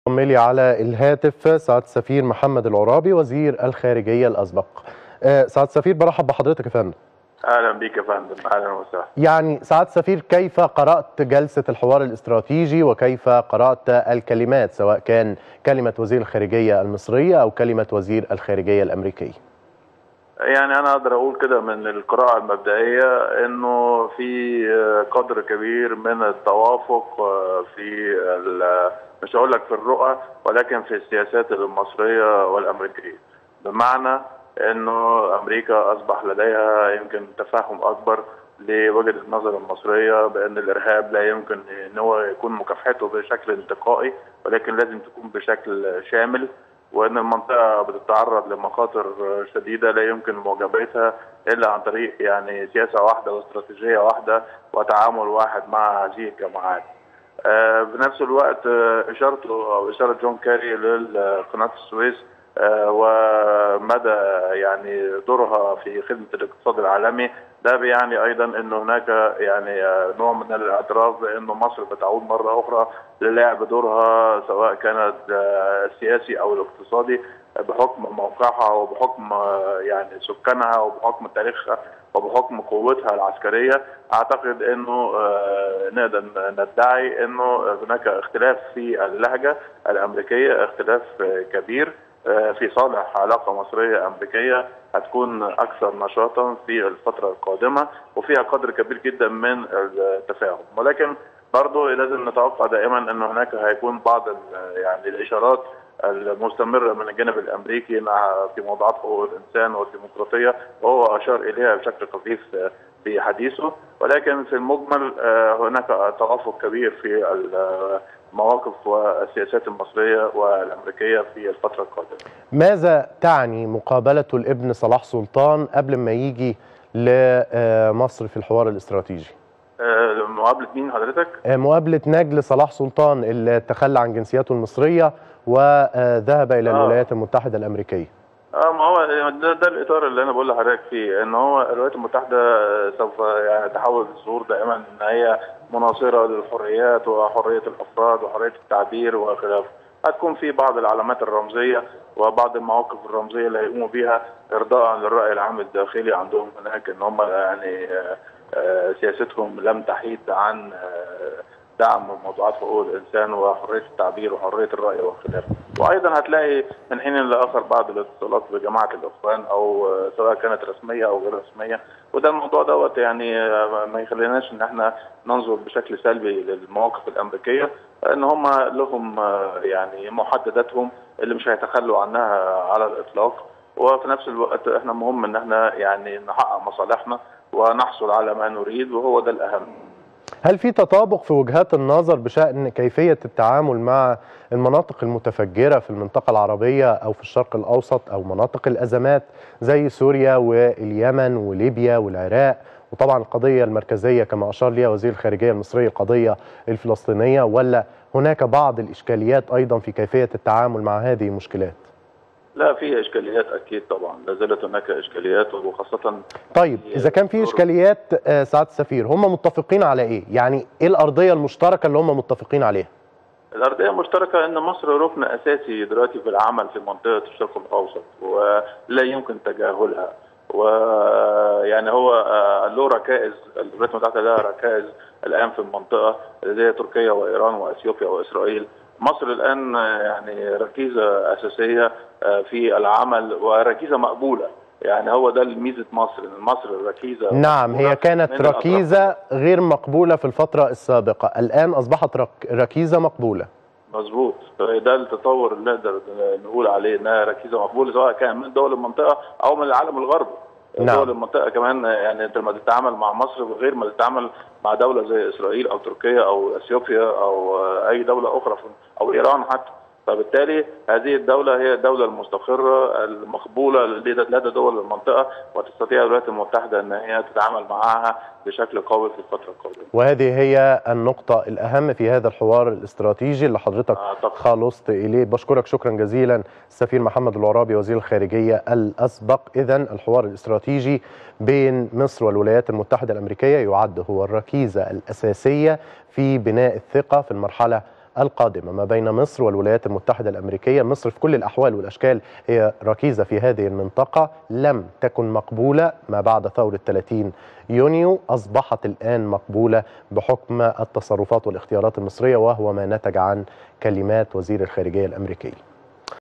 ملي على الهاتف سعادة السفير محمد العرابي وزير الخارجية الأسبق آه، سعادة السفير برحب بحضرتك يا فندم اهلا بيك يا فندم اهلا وسهلا يعني سعادة السفير كيف قرأت جلسة الحوار الاستراتيجي وكيف قرأت الكلمات سواء كان كلمة وزير الخارجية المصرية أو كلمة وزير الخارجية الأمريكي يعني انا اقدر اقول كده من القراءه المبدئيه انه في قدر كبير من التوافق في ال- مش هقول لك في الرؤى ولكن في السياسات المصريه والامريكيه بمعنى انه امريكا اصبح لديها يمكن تفهم اكبر لوجهه النظر المصريه بان الارهاب لا يمكن ان هو يكون مكافحته بشكل انتقائي ولكن لازم تكون بشكل شامل وان المنطقه بتتعرض لمخاطر شديده لا يمكن مواجهتها الا عن طريق يعني سياسه واحده واستراتيجيه واحده وتعامل واحد مع هذه الجماعات. آه، بنفس الوقت آه، اشارته او اشاره جون كاري لقناه السويس آه، ومدى يعني دورها في خدمه الاقتصاد العالمي ده بيعني ايضا ان هناك يعني آه، نوع من الاعتراف بان مصر بتعود مره اخرى للعب دورها سواء كانت آه، السياسي او الاقتصادي بحكم موقعها وبحكم آه، يعني سكانها وبحكم تاريخها وبحكم قوتها العسكريه اعتقد انه آه، نقدر ندعي انه هناك اختلاف في اللهجه الامريكيه اختلاف آه، كبير آه، في صالح علاقه مصريه امريكيه هتكون اكثر نشاطا في الفتره القادمه وفيها قدر كبير جدا من التفاهم ولكن برضه لازم نتوقع دائما ان هناك هيكون بعض ال- يعني الاشارات المستمره من الجانب الامريكي مع في موضوعات حقوق الانسان والديمقراطيه وهو اشار اليها بشكل خفيف في حديثه ولكن في المجمل آه، هناك توافق كبير في المواقف والسياسات المصريه والامريكيه في الفتره القادمه. ماذا تعني مقابلة الابن صلاح سلطان قبل ما يجي لمصر في الحوار الاستراتيجي آه، مقابله مين حضرتك؟ آه، مقابلة نجل صلاح سلطان اللي تخلى عن جنسيته المصرية وذهب إلى آه. الولايات المتحدة الأمريكية اه ما هو ده, ده الاطار اللي انا بقول لحضرتك فيه ان هو الولايات المتحده سوف يعني تحاول الظهور دائما ان هي مناصره للحريات وحريه الافراد وحريه التعبير وخلافه. هتكون في بعض العلامات الرمزيه وبعض المواقف الرمزيه اللي هيقوموا بيها ارضاء للراي العام الداخلي عندهم هناك ان هم يعني آه، آه، سياستهم لم تحيد عن آه، دعم موضوعات حقوق الانسان وحريه التعبير وحريه الراي وخلافه. وايضا هتلاقي من حين لاخر بعض الاتصالات بجماعه الاخوان او آه، سواء كانت رسميه او غير رسميه وده الموضوع دوت يعني آه، ما يخليناش ان احنا ننظر بشكل سلبي للمواقف الامريكيه ان هم لهم آه، يعني محدداتهم اللي مش هيتخلوا عنها على الاطلاق وفي نفس الوقت احنا مهم ان احنا يعني نحقق مصالحنا ونحصل على ما نريد وهو ده الاهم. هل في تطابق في وجهات النظر بشأن كيفية التعامل مع المناطق المتفجرة في المنطقة العربية أو في الشرق الأوسط أو مناطق الأزمات زي سوريا واليمن وليبيا والعراق وطبعا القضية المركزية كما أشار ليها وزير الخارجية المصري القضية الفلسطينية ولا هناك بعض الإشكاليات أيضا في كيفية التعامل مع هذه المشكلات لا في اشكاليات اكيد طبعا لا زالت هناك اشكاليات وخاصه طيب إذا كان في إشكاليات آه، سعادة السفير هم متفقين على إيه؟ يعني إيه الأرضية المشتركة اللي هم متفقين عليها؟ الأرضية المشتركة أن مصر ركن أساسي دلوقتي في العمل في منطقة الشرق الأوسط ولا يمكن تجاهلها ويعني هو آه، له ركائز الولايات المتحدة لها ركائز الآن في المنطقة اللي هي تركيا وإيران وأثيوبيا وإسرائيل مصر الآن آه، يعني ركيزة أساسية آه، في العمل وركيزة مقبولة يعني هو ده ميزة مصر إن مصر ركيزة نعم مقبولة هي كانت من الأطراف. ركيزة غير مقبولة في الفترة السابقة الآن أصبحت رك... ركيزة مقبولة مظبوط ده التطور اللي نقدر نقول عليه انها ركيزه مقبوله سواء كان من دول المنطقه او من العالم الغربي نعم. دول المنطقه كمان يعني انت لما تتعامل مع مصر غير ما تتعامل مع دوله زي اسرائيل او تركيا او اثيوبيا او اي دوله اخرى في- او ايران حتى فبالتالي هذه الدولة هي الدولة المستقرة المقبولة لدى لدى دول المنطقة وتستطيع الولايات المتحدة أن هي تتعامل معها بشكل قوي في الفترة القادمة. وهذه هي النقطة الأهم في هذا الحوار الاستراتيجي اللي حضرتك أعتقد. خلصت إليه بشكرك شكرا جزيلا السفير محمد العرابي وزير الخارجية الأسبق إذا الحوار الاستراتيجي بين مصر والولايات المتحدة الأمريكية يعد هو الركيزة الأساسية في بناء الثقة في المرحلة القادمة ما بين مصر والولايات المتحدة الأمريكية مصر في كل الأحوال والأشكال هي ركيزة في هذه المنطقة لم تكن مقبولة ما بعد ثورة 30 يونيو أصبحت الآن مقبولة بحكم التصرفات والاختيارات المصرية وهو ما نتج عن كلمات وزير الخارجية الأمريكي